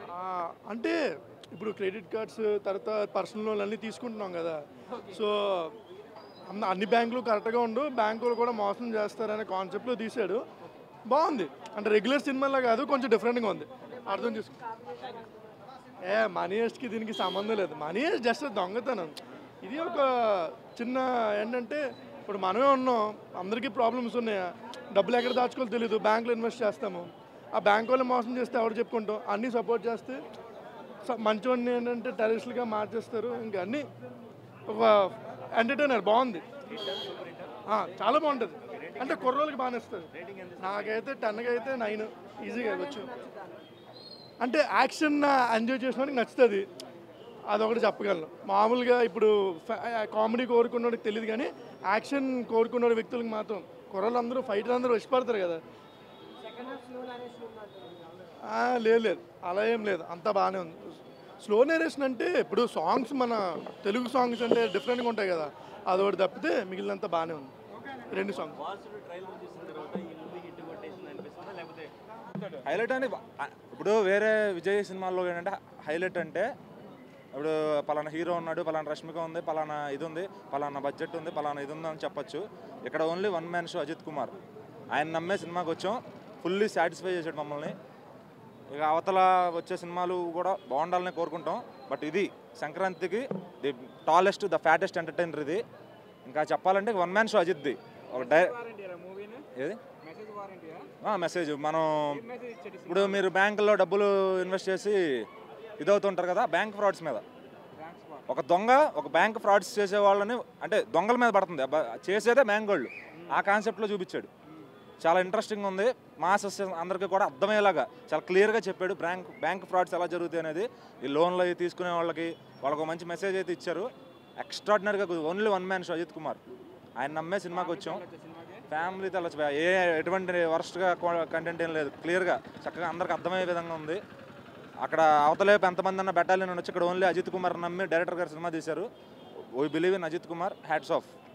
ఆ, అంటే ఇప్పుడు క్రెడిట్ కార్డ్స్ తర్వాత పర్సనల్ లోన్లు అన్నీ తీసుకుంటున్నాం కదా సో అన్ని- అన్ని బ్యాంకులు కరెక్ట్గా ఉండు బ్యాంకులు కూడా మోసం చేస్తారనే కాన్సెప్ట్లో తీశాడు బాగుంది అంటే రెగ్యులర్ సినిమాలో కాదు కొంచెం డిఫరెంట్గా ఉంది అర్థం చేసుకో ఏ మనీ హెస్ట్కి దీనికి సంబంధం లేదు మనీ హెస్ట్ జస్ట్ దొంగతనం ఇది ఒక చిన్న ఏంటంటే ఇప్పుడు మనమే ఉన్నాం అందరికీ ప్రాబ్లమ్స్ ఉన్నాయి డబ్బులు ఎక్కడ దాచుకోవాలో తెలియదు బ్యాంకులో ఇన్వెస్ట్ చేస్తాము ఆ బ్యాంక్ వాళ్ళు మోసం చేస్తే ఎవరు చెప్పుకుంటాం అన్నీ సపోర్ట్ చేస్తే స- మంచోడిని ఏంటంటే టెరరిస్టులుగా మార్చేస్తారు ఇంకా అన్నీ ఒక ఎంటర్టైనర్ బాగుంది ఆ, చాలా బాగుంటుంది అంటే కుర్రోళ్ళకి బాగా ఇస్తుంది నాకైతే టెన్కి అయితే నైన్ ఈజీగా వచ్చు అంటే యాక్షన్ ఎంజాయ్ చేసినోడికి నచ్చుతుంది అదొకటి చెప్పగలను మామూలుగా ఇప్పుడు కామెడీ కోరుకున్నోడికి తెలియదు కానీ యాక్షన్ కోరుకున్న వ్యక్తులకు మాత్రం కుర్రలు అందరూ ఫైటర్ అందరూ ఇష్టపడతారు కదా ఆ, లేదు లేదు అలా ఏం లేదు అంతా బాగానే ఉంది స్లో నేరేషన్ అంటే ఇప్పుడు సాంగ్స్ మన తెలుగు సాంగ్స్ అంటే డిఫరెంట్గా ఉంటాయి కదా అదొకటి తప్పితే మిగిలినంతా బాగానే ఉంది రెండు సాంగ్స్ హైలైట్ అని ఇప్పుడు వేరే విజయ్ సినిమాల్లో ఏంటంటే హైలైట్ అంటే ఇప్పుడు పలానా హీరో ఉన్నాడు పలానా రష్మిక ఉంది పలానా ఇది ఉంది పలానా బడ్జెట్ ఉంది పలానా ఇది ఉంది అని చెప్పొచ్చు ఇక్కడ only one man show Ajith Kumar ఆయన నమ్మే సినిమాకి వచ్చాం ఫుల్లీ సాటిస్ఫై చేశాడు మమ్మల్ని ఇక అవతల వచ్చే సినిమాలు కూడా బాగుండాలని కోరుకుంటాం బట్ ఇది సంక్రాంతికి the tallest the fattest entertainer ఇది ఇంకా చెప్పాలంటే వన్ మ్యాన్ షో అజిత్ది ఒక డై ఏది మెసేజ్ మనం ఇప్పుడు మీరు బ్యాంకులో డబ్బులు ఇన్వెస్ట్ చేసి ఇదవుతుంటారు కదా బ్యాంక్ ఫ్రాడ్స్ మీద ఒక దొంగ ఒక బ్యాంక్ ఫ్రాడ్స్ చేసే వాళ్ళని అంటే దొంగల మీద పడుతుంది అబ్బా, చేసేదే బ్యాంక్ వాళ్ళు ఆ కాన్సెప్ట్లో చూపించాడు చాలా ఇంట్రెస్టింగ్ ఉంది మాసెస్ అందరికీ కూడా అర్థమయ్యేలాగా చాలా క్లియర్గా చెప్పాడు బ్యాంక్ బ్యాంక్ ఫ్రాడ్స్ ఎలా జరుగుతాయి అనేది ఈ లోన్లు అవి తీసుకునే వాళ్ళకి వాళ్ళకు ఒక మంచి మెసేజ్ అయితే ఇచ్చారు ఎక్స్ట్రాడినరీగా only one man show Ajith Kumar ఆయన నమ్మే సినిమాకి వచ్చాం ఫ్యామిలీతో వెళ్ళచ్చు ఏ ఎటువంటి వర్స్ట్గా కంటెంట్ ఏం లేదు క్లియర్గా చక్కగా అందరికి అర్థమయ్యే విధంగా ఉంది అక్కడ అవతలేపు ఎంతమంది అన్న బెటాలియన్ వచ్చి ఇక్కడ ఓన్లీ అజిత్ కుమార్ నమ్మి డైరెక్టర్ గారు సినిమా తీశారు we believe in Ajith Kumar hats of